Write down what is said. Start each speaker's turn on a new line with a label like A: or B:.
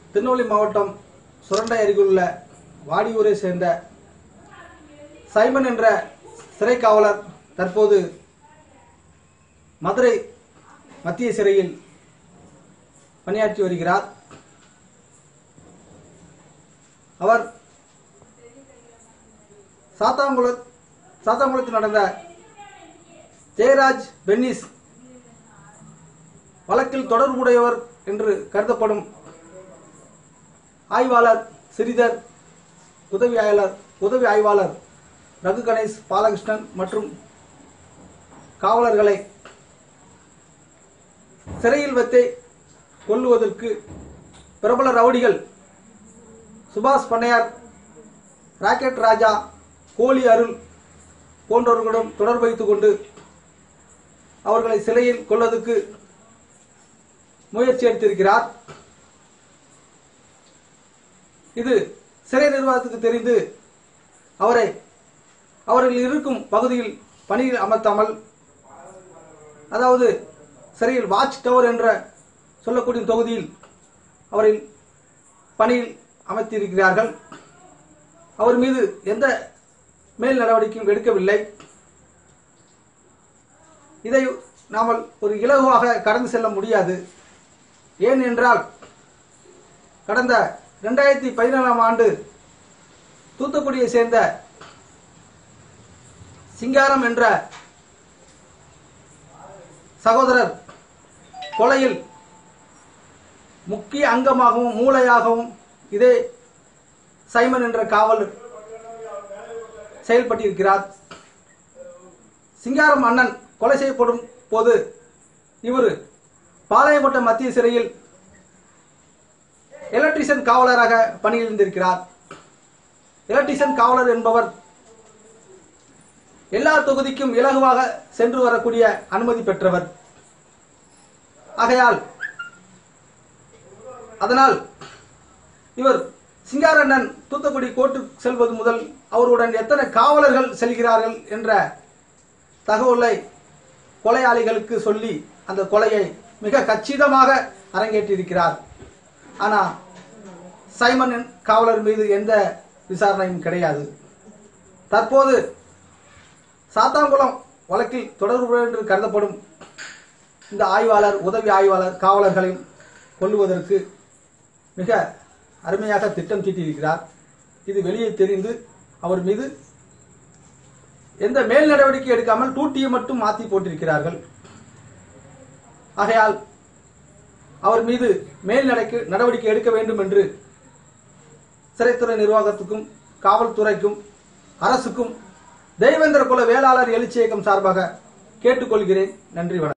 A: திருநெல்வேலி மாவட்டம் சுரண்டை அருகிலுள்ள வாடியூரை சேர்ந்த சைமன் என்ற சிறை காவலர் தற்போது மதுரை மத்திய சிறையில் பணியாற்றி வருகிறார் அவர் சாத்தாங்குள சாத்தாங்குளத்தில் நடந்த ஜெயராஜ் பென்னிஸ் வழக்கில் தொடர்புடையவர் என்று கருதப்படும் ஆய்வாளர் ஸ்ரீதர் உதவி ஆய்வாளர் உதவி ஆய்வாளர் ரகு கணேஷ் பாலகிருஷ்ணன் மற்றும் காவலர்களை சிறையில் வைத்தே கொல்லுவதற்கு பிரபல ரவுடிகள் சுபாஷ் பண்ணையார் ராக்கெட் ராஜா கோலி அருள் போன்றவர்களுடன் தொடர்பு வைத்துக் கொண்டு அவர்களை சிறையில் கொள்வதற்கு முயற்சி எடுத்திருக்கிறார் இது சிறை நிர்வாகத்துக்கு தெரிந்து அவரை அவர்கள் இருக்கும் பகுதியில் பணியில் அமர்த்தாமல் அதாவது சிறையில் வாட்ச் டவர் என்ற சொல்லக்கூடிய தொகுதியில் அவரை பணியில் அமர்த்தியிருக்கிறார்கள் அவர் மீது எந்த மேல் நடவடிக்கையும் எடுக்கவில்லை இதை நாமல் ஒரு இலகுவாக கடந்து செல்ல முடியாது ஏன் என்றால் கடந்த ரெண்டாயிரத்தி பதினேழாம் ஆண்டு தூத்துக்குடியை சேர்ந்த சிங்காரம் என்ற சகோதரர் கொலையில் முக்கிய அங்கமாகவும் மூளையாகவும் இதே சைமன் என்ற காவலர் செயல்பட்டிருக்கிறார் சிங்காரம் அண்ணன் கொலை செய்யப்படும் போது இவர் பாளையங்கோட்டை மத்திய சிறையில் எலக்ட்ரிஷியன் காவலராக பணியில் இருந்திருக்கிறார் எலக்ட்ரிஷியன் காவலர் என்பவர் எல்லா தொகுதிக்கும் இலகுவாக சென்று வரக்கூடிய அனுமதி பெற்றவர் ஆகையால் அதனால் இவர் சிங்காரண்ணன் தூத்துக்குடி கோர்ட்டு செல்வது முதல் அவருடன் எத்தனை காவலர்கள் செல்கிறார்கள் என்ற தகவலை கொலையாளிகளுக்கு சொல்லி அந்த கொலையை மிக கச்சிதமாக அரங்கேற்றியிருக்கிறார் ஆனா சைமன் காவலர் மீது எந்த விசாரணையும் கிடையாது தற்போது சாத்தான்குளம் வழக்கில் தொடர்பு என்று கருதப்படும் இந்த ஆய்வாளர் உதவி ஆய்வாளர் காவலர்களையும் கொல்லுவதற்கு மிக அருமையாக திட்டம் தீட்டியிருக்கிறார் இது வெளியே தெரிந்து அவர் மீது எந்த மேல் நடவடிக்கை எடுக்காமல் டூட்டியை மட்டும் மாற்றி போட்டிருக்கிறார்கள் ஆகையால் அவர் மீது மேல் நடக்க நடவடிக்கை எடுக்க வேண்டும் என்று சிறைத்துறை நிர்வாகத்துக்கும் காவல்துறைக்கும் அரசுக்கும் தெய்வேந்திர குல வேளாளர் எழுச்சி இயக்கம் சார்பாக கேட்டுக்கொள்கிறேன் நன்றி வணக்கம்